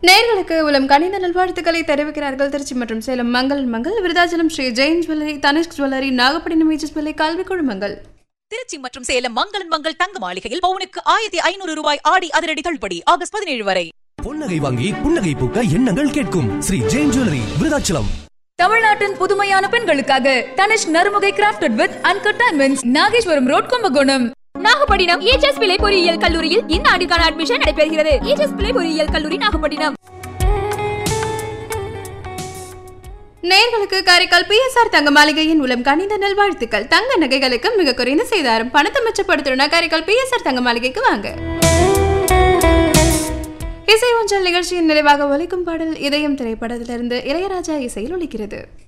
நேர்களுக்கு உலம் கணித நல்வாழ்த்துக்களை தெரிவிக்கிறார்கள் திருச்சி மற்றும் Salem Mangal Mangal Virudhachalam Sri Jain jewellery Tanishq jewellery Nagapattinam EGS jewellery கல்வி குழுமங்கள் திருச்சி மற்றும் சேலம் மங்களன் மங்கள் தங்க மாளிகையில் பவுனுக்கு ஆயிரத்தி ஐநூறு ரூபாய் ஆடி அதிரடி தள்ளுபடி ஆகஸ்ட் பதினேழு வரை பொன்னகை வாங்கி புன்னகை பூக்க எண்ணங்கள் கேட்கும் ஸ்ரீ ஜெயின் ஜுவல்லரி விருதாச்சலம் தமிழ்நாட்டின் புதுமையான பெண்களுக்காக Tanishq Narumugai crafted with uncut diamonds Nageswaram road Kumbakonam Nagapattinam EGS Pillai பொறியியல் கல்லூரியில் இந்த ஆண்டுக்கான அட்மிஷன் நடைபெறுகிறது ஏஜஸ் பிள்ளை பொறியியல் கல்லூரி நாகப்பட்டினம் நேர்களுக்கு காரைக்கால் பிஎஸ்ஆர் தங்க மாளிகையின் உலம் கணித நல்வாழ்த்துக்கள் தங்க நகைகளுக்கு மிக குறைந்த செய்தாரும் பணத்தை மிச்சப்படுத்தணும்னா காரைக்கால் பிஎஸ்ஆர் தங்க மாளிகைக்கு வாங்க இசை ஒன்றல் நிகழ்ச்சியின் நிறைவாக ஒலிக்கும் பாடல் இதயம் திரைப்படத்திலிருந்து இளையராஜா இசையில் ஒலிக்கிறது